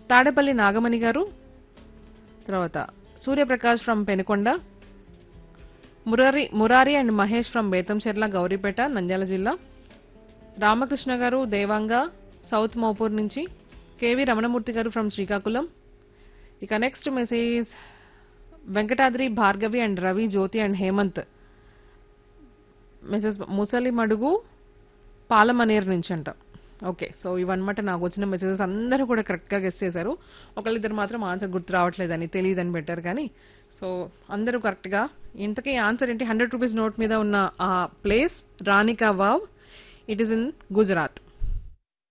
తాడేపల్లి నాగమణి గారు తర్వాత Suryaprakash from Penukonda Murari Murari and Mahesh from Betamcherla Gowripeta Nandyal జిల్లా రామకృష్ణ గారు దేవాంగ సౌత్ మోపూర్ నుంచి కేవి రమణమూర్తి గారు ఫ్రమ్ శ్రీకాకుళం ఇక next message Venkatadri Bhargavi and Ravi Jyothi and Hemanth message Musali Madugu పాలమనేర్ నుంచి అంట ఓకే సో ఇవన్నమాట నాకు వచ్చిన మెసేజెస్ అందరూ కూడా కరెక్ట్గా గెస్ట్ చేశారు ఒకళ్ళిద్దరు మాత్రం ఆన్సర్ గుర్తు రావట్లేదని తెలియదని పెట్టారు కానీ సో అందరూ కరెక్ట్గా ఇంతకీ ఆన్సర్ ఏంటి హండ్రెడ్ రూపీస్ నోట్ మీద ఉన్న ఆ place Ranika Vav it is in Gujarat